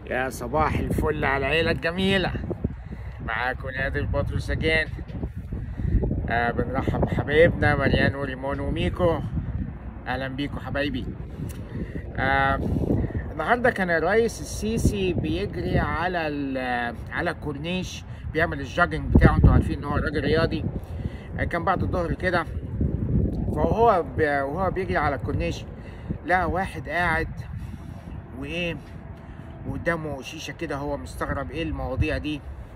يا صباح الفل على العيلة الجميلة معاكم نادي البطل سجان آه بنرحب بحبايبنا مريان وريمون وميكو اهلا بيكم حبايبي آه النهارده كان الرئيس السيسي بيجري على ال- على الكورنيش بيعمل الجوجنج بتاعه انتوا عارفين ان هو راجل رياضي آه كان بعد الظهر كده فهو ب- وهو بيجري على الكورنيش لقى واحد قاعد وايه وقدامه شيشه كده هو مستغرب ايه المواضيع دي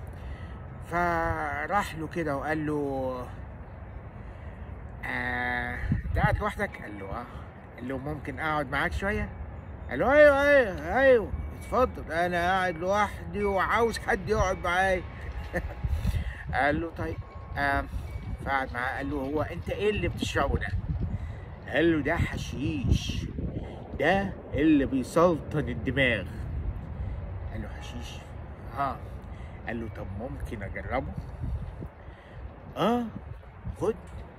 فراح له كده وقال له آه انت قاعد لوحدك؟ قال له اه قال له ممكن اقعد معاك شويه؟ قال له ايوه ايوه ايوه اتفضل انا قاعد لوحدي وعاوز حد يقعد معايا قال له طيب آه فقعد معاه قال له هو انت ايه اللي بتشربه ده؟ قال له ده حشيش ده اللي بيسلطن الدماغ قال له حشيش اه قال له طب ممكن اجربه اه خد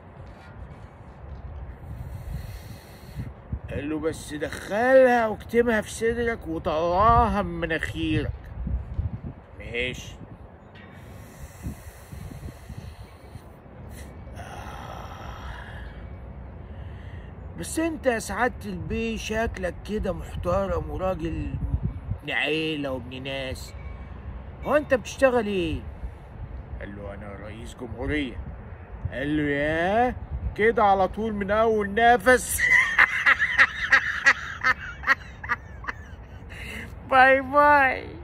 قال له بس دخلها واكتمها في صدرك وطلعها من مناخيرك ماشي بس انت يا سعادة البيه شكلك كده محترم وراجل ابن عيلة وابن ناس هو انت بتشتغل ايه؟ قال له انا رئيس جمهورية قال له ياه كده على طول من اول نفس باي باي